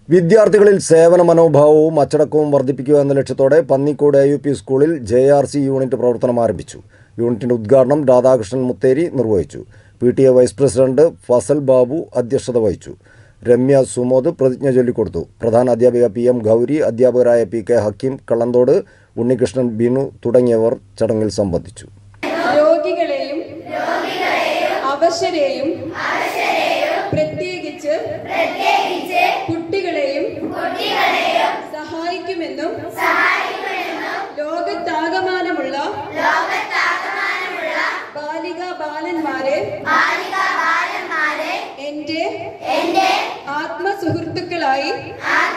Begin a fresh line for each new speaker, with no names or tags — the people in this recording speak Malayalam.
വിദ്യാർത്ഥികളിൽ സേവന മനോഭാവവും അച്ചടക്കവും വർദ്ധിപ്പിക്കുക എന്ന ലക്ഷ്യത്തോടെ പന്നിക്കോട് എ യു പി സ്കൂളിൽ ജെ ആർ സി യൂണിറ്റ് പ്രവർത്തനം ആരംഭിച്ചു യൂണിറ്റിന്റെ ഉദ്ഘാടനം രാധാകൃഷ്ണൻ മുത്തേരി നിർവഹിച്ചു P T A vice president Fazal Babu അധ്യക്ഷത വഹിച്ചു രമ്യ സുമോദ് പ്രതിജ്ഞ ചൊല്ലിക്കൊടുത്തു പ്രധാന അധ്യാപിക പി എം ഗൗരി അധ്യാപകരായ പി കെ ഹക്കീം കള്ളന്തോട് ഉണ്ണികൃഷ്ണൻ ബിനു തുടങ്ങിയവർ ചടങ്ങിൽ സംബന്ധിച്ചു
രോഗികളെയും അവശരെയും പ്രത്യേകിച്ച് കുട്ടികളെയും സഹായിക്കുമെന്നും ലോകത്താകമാനമുള്ള ബാലിക ബാലന്മാരെ എന്റെ ആത്മസുഹൃത്തുക്കളായി